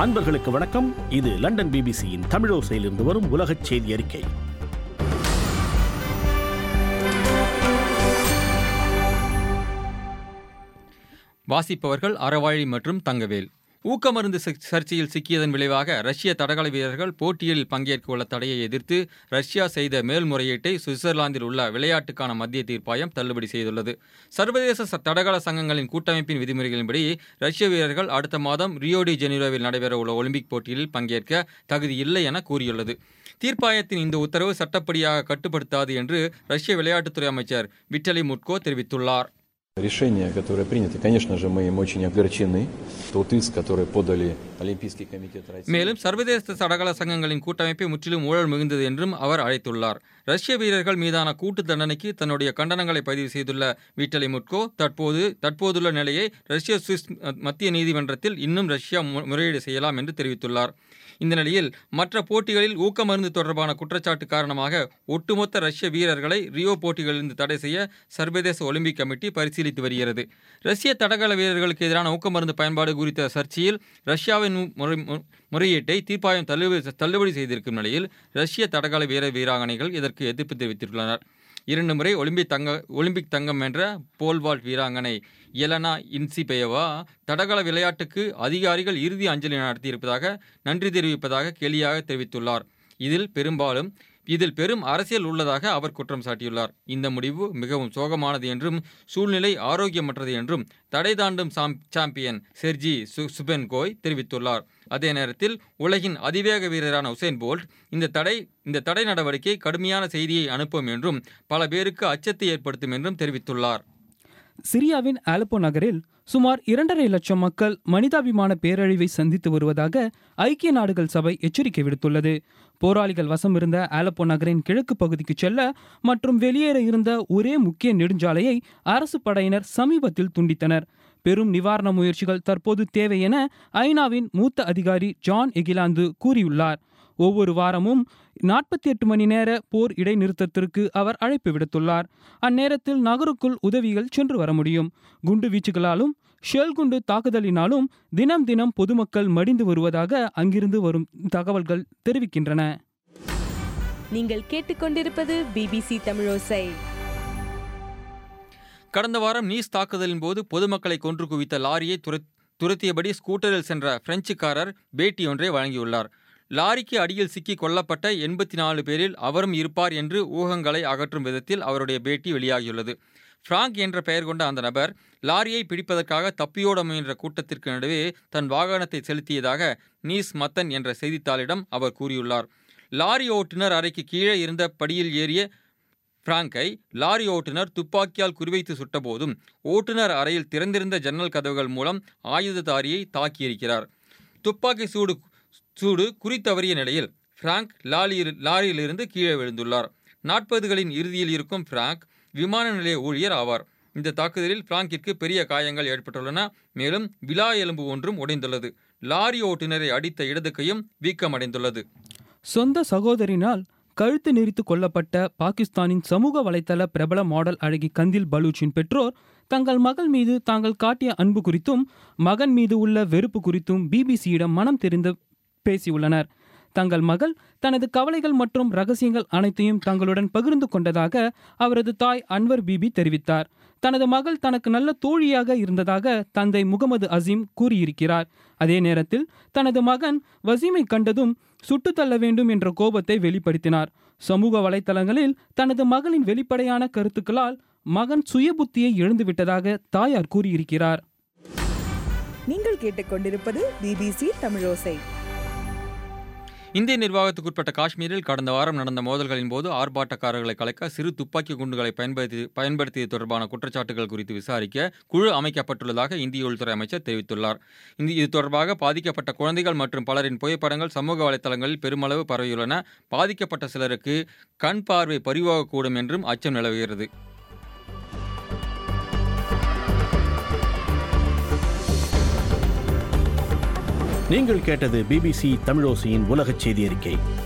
அன்பர்களுக்கு வணக்கம் இது லண்டன் பிபிசியின் தமிழோசையிலிருந்து வரும் உலகச் செய்தி அறிக்கை வாசிப்பவர்கள் அறவாழி மற்றும் தங்கவேல் ஊக்கமருந்து ச- சர்ச்சையில் சிக்கியதன் விளைவாக ரஷ்ய தடகள வீரர்கள் போட்டியில் பங்கேற்க உள்ள தடையை எதிர்த்து ரஷ்யா செய்த மேல்முறையீட்டை சுவிட்சர்லாந்தில் உள்ள விளையாட்டுக்கான மத்திய தீர்ப்பாயம் தள்ளுபடி செய்துள்ளது சர்வதேச ச- தடகள சங்கங்களின் கூட்டமைப்பின் விதிமுறைகளின்படி ரஷ்ய வீரர்கள் அடுத்த மாதம் ரியோ டி ஜெனீரோவில் நடைபெறவுள்ள ஒலிம்பிக் போட்டியில் பங்கேற்க தகுதியில்லை என கூறியுள்ளது தீர்ப்பாயத்தின் இந்த உத்தரவு சட்டப்படியாக கட்டுப்படுத்தாது என்று ரஷ்ய விளையாட்டுத்துறை அமைச்சர் விட்டலி முட்கோ தெரிவித்துள்ளார் Решение, которое принято, конечно же, мы им очень огорчены. Тот иск, который подали Олимпийский комитет России. மேலும் சர்வதேச தடகள சங்கங்களின் கூட்டமைப்பை முற்றிலும் ஊழல் மிகுந்தது என்றும் அவர் அழைத்துள்ளார் ரஷ்ய வீரர்கள் மீதான கூட்டு தண்டனைக்கு தன்னுடைய கண்டனங்களை பதிவு செய்துள்ள விட்டலி முட்கோ தற்போது தற்போதுள்ள நிலையை ரஷ்ய சுவிஸ் மத்திய நீதிமன்றத்தில் இன்னும் ரஷ்யா மு- முறையீடு செய்யலாம் என்று தெரிவித்துள்ளார் இந்த நிலையில் மற்ற போட்டிகளில் ஊக்கமருந்து தொடர்பான குற்றச்சாட்டு காரணமாக ஒட்டுமொத்த ரஷ்ய வீரர்களை ரியோ போட்டிகளிலிருந்து தடை செய்ய சர்வதேச ஒலிம்பிக் கமிட்டி பரிசீலித்து வருகிறது ரஷ்ய தடகள வீரர்களுக்கு எதிரான ஊக்கமருந்து பயன்பாடு குறித்த சர்ச்சையில் ரஷ்யாவின் முறை மு- முறையீட்டை தீர்ப்பாயம் தள்ளுபடி தள்ளுபடி செய்திருக்கும் நிலையில் ரஷ்ய தடகள வீர வீராங்கனைகள் இதற்கு எதிர்ப்பு தெரிவித்துள்ளனர் இரண்டு முறை ஒலிம்பிக் தங்க ஒலிம்பிக் தங்கம் வென்ற போல்வால்ட் வீராங்கனை எலனா இன்சிபேவா தடகள விளையாட்டுக்கு அதிகாரிகள் இறுதி அஞ்சலி நடத்தியிருப்பதாக நன்றி தெரிவிப்பதாக கேலியாக தெரிவித்துள்ளார் இதில் பெரும்பாலும் இதில் பெரும் அரசியல் உள்ளதாக அவர் குற்றம் சாட்டியுள்ளார் இந்த முடிவு மிகவும் சோகமானது என்றும் சூழ்நிலை ஆரோக்கியமற்றது என்றும் தடை தாண்டும் சாம் சாம்பியன் செர்ஜி சு சுபென்கோய் தெரிவித்துள்ளார் அதே நேரத்தில் உலகின் அதிவேக வீரரான உசேன் போல்ட் இந்த தடை இந்த தடை நடவடிக்கை கடுமையான செய்தியை அனுப்பும் என்றும் பல பேருக்கு அச்சத்தை ஏற்படுத்தும் என்றும் தெரிவித்துள்ளார் சிரியாவின் ஆலப்போ நகரில் சுமார் இரண்டரை லட்சம் மக்கள் மனிதாபிமான பேரழிவை சந்தித்து வருவதாக ஐக்கிய நாடுகள் சபை எச்சரிக்கை விடுத்துள்ளது போராளிகள் வசம் இருந்த ஆலப்போ நகரின் கிழக்கு பகுதிக்கு செல்ல மற்றும் வெளியேற இருந்த ஒரே முக்கிய நெடுஞ்சாலையை அரசு படையினர் சமீபத்தில் துண்டித்தனர் பெரும் நிவாரண முயற்சிகள் தற்போது தேவை என ஐநாவின் மூத்த அதிகாரி ஜான் எகிலாந்து கூறியுள்ளார் ஒவ்வொரு வாரமும் நாற்பத்தி எட்டு மணி நேர போர் இடைநிறுத்தத்திற்கு அவர் அழைப்பு விடுத்துள்ளார் அந்நேரத்தில் நகருக்குள் உதவிகள் சென்று வர முடியும் குண்டு வீச்சுகளாலும் ஷெல் குண்டு தாக்குதலினாலும் தினம் தினம் பொதுமக்கள் மடிந்து வருவதாக அங்கிருந்து வரும் தகவல்கள் தெரிவிக்கின்றன நீங்கள் கேட்டுக்கொண்டிருப்பது பிபிசி தமிழோசை கடந்த வாரம் நீஸ் தாக்குதலின் போது பொதுமக்களை கொன்று குவித்த லாரியை துரத்- துரத்தியபடி ஸ்கூட்டரில் சென்ற பிரெஞ்சுக்காரர் பேட்டி ஒன்றை வழங்கியுள்ளார் லாரிக்கு அடியில் சிக்கி கொல்லப்பட்ட எண்பத்தி நாலு பேரில் அவரும் இருப்பார் என்று ஊகங்களை அகற்றும் விதத்தில் அவருடைய பேட்டி வெளியாகியுள்ளது பிராங்க் என்ற பெயர் கொண்ட அந்த நபர் லாரியை பிடிப்பதற்காக தப்பியோட முயன்ற கூட்டத்திற்கு நடுவே தன் வாகனத்தை செலுத்தியதாக நீஸ் மத்தன் என்ற செய்தித்தாளிடம் அவர் கூறியுள்ளார் லாரி ஓட்டுநர் அறைக்கு கீழே இருந்த படியில் ஏறிய பிராங்கை லாரி ஓட்டுநர் துப்பாக்கியால் குறிவைத்து சுட்டபோதும் ஓட்டுநர் அறையில் திறந்திருந்த ஜன்னல் கதவுகள் மூலம் ஆயுததாரியை தாக்கியிருக்கிறார் துப்பாக்கி சூடு சூடு குறித்தவறிய நிலையில் பிராங்க் லாரியில் லாரியிலிருந்து கீழே விழுந்துள்ளார் நாற்பதுகளின் இறுதியில் இருக்கும் பிராங்க் விமான நிலைய ஊழியர் ஆவார் இந்த தாக்குதலில் பிராங்கிற்கு பெரிய காயங்கள் ஏற்பட்டுள்ளன மேலும் விலா எலும்பு ஒன்றும் உடைந்துள்ளது லாரி ஓட்டுநரை அடித்த இடது கையும் வீக்கமடைந்துள்ளது சொந்த சகோதரினால் கழுத்து நெரித்து கொல்லப்பட்ட பாகிஸ்தானின் சமூக வலைத்தள பிரபல மாடல் அழகி கந்தில் பலூச்சின் பெற்றோர் தங்கள் மகள் மீது தாங்கள் காட்டிய அன்பு குறித்தும் மகன் மீது உள்ள வெறுப்பு குறித்தும் பிபிசியிடம் மனம் தெரிந்து பேசியுள்ளனர் தங்கள் மகள் தனது கவலைகள் மற்றும் ரகசியங்கள் அனைத்தையும் தங்களுடன் பகிர்ந்து கொண்டதாக அவரது தாய் அன்வர் பிபி தெரிவித்தார் தனது மகள் தனக்கு நல்ல தோழியாக இருந்ததாக தந்தை முகமது அசீம் கூறியிருக்கிறார் அதே நேரத்தில் தனது மகன் வசீமை கண்டதும் சுட்டு தள்ள வேண்டும் என்ற கோபத்தை வெளிப்படுத்தினார் சமூக வலைத்தளங்களில் தனது மகளின் வெளிப்படையான கருத்துக்களால் மகன் சுயபுத்தியை இழந்துவிட்டதாக தாயார் கூறியிருக்கிறார் நீங்கள் கேட்டுக்கொண்டிருப்பது பிபிசி தமிழோசை இந்திய நிர்வாகத்துக்குட்பட்ட காஷ்மீரில் கடந்த வாரம் நடந்த மோதல்களின் போது ஆர்ப்பாட்டக்காரர்களை கலைக்க சிறு துப்பாக்கி குண்டுகளை பயன்படுத்தி பயன்படுத்தியது தொடர்பான குற்றச்சாட்டுகள் குறித்து விசாரிக்க குழு அமைக்கப்பட்டுள்ளதாக இந்திய உள்துறை அமைச்சர் தெரிவித்துள்ளார் இந்த இது தொடர்பாக பாதிக்கப்பட்ட குழந்தைகள் மற்றும் பலரின் புகைப்படங்கள் சமூக வலைத்தளங்களில் பெருமளவு பரவியுள்ளன பாதிக்கப்பட்ட சிலருக்கு கண் பார்வை பறிவாகக்கூடும் என்றும் அச்சம் நிலவுகிறது நீங்கள் கேட்டது பிபிசி தமிழோசையின் உலகச் செய்தி அறிக்கை